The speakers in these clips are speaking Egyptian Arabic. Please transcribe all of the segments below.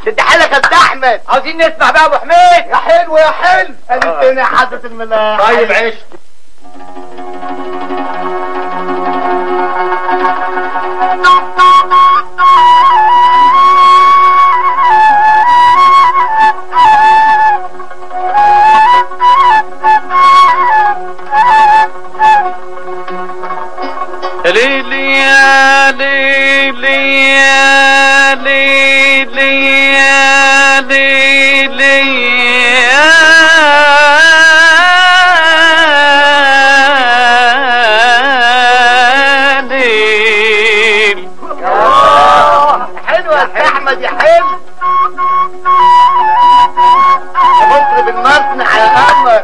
شد حالك يا استاذ احمد عاوزين نسمع بقى ابو حميد يا حلو يا حلو قالت يا حضرة الملاح طيب عيش ليلي يا ليلي يا ليلي يا ليلي يا ليل حلو يا استاذ احمد يا حلو يا مطرب المصنع يا قمر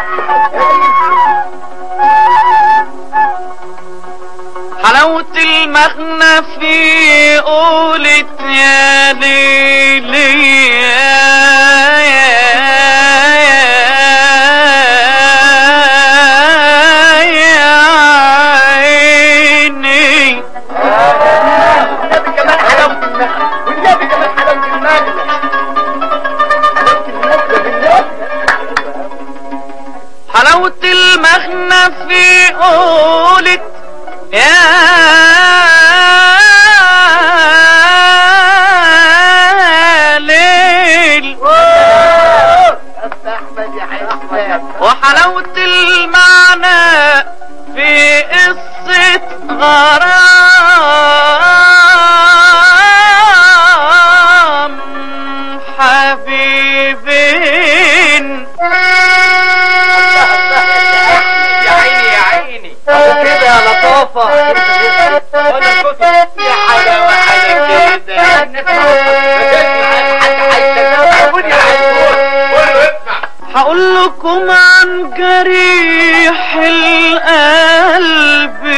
حلاوة المغنى في قولة يا ليلي يا يا عيني والنبي كمان حلاوة المغنى والنبي كمان حلاوة المغنى حلاوة المغنى بالله حلاوة المغنى في قولة يا ليل استاذ احمد يا حلو وحلاوة المعنى في قصة غرام حبيبين يا عيني يا عيني أبو كده يا لطافة وانا كنت يا حلاوة حاجة كده هقول لكم عن جريح القلب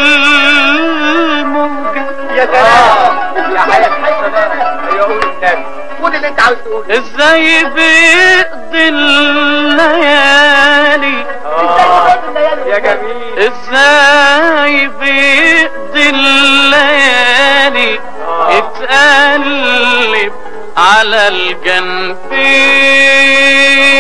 والموجة يا سلام يا حياة يا قول النبي قول اللي انت عاوز تقوله ازاي بيقضي الليالي يا جميل ازاي بيقضي الليالي اتقلب على الجنبين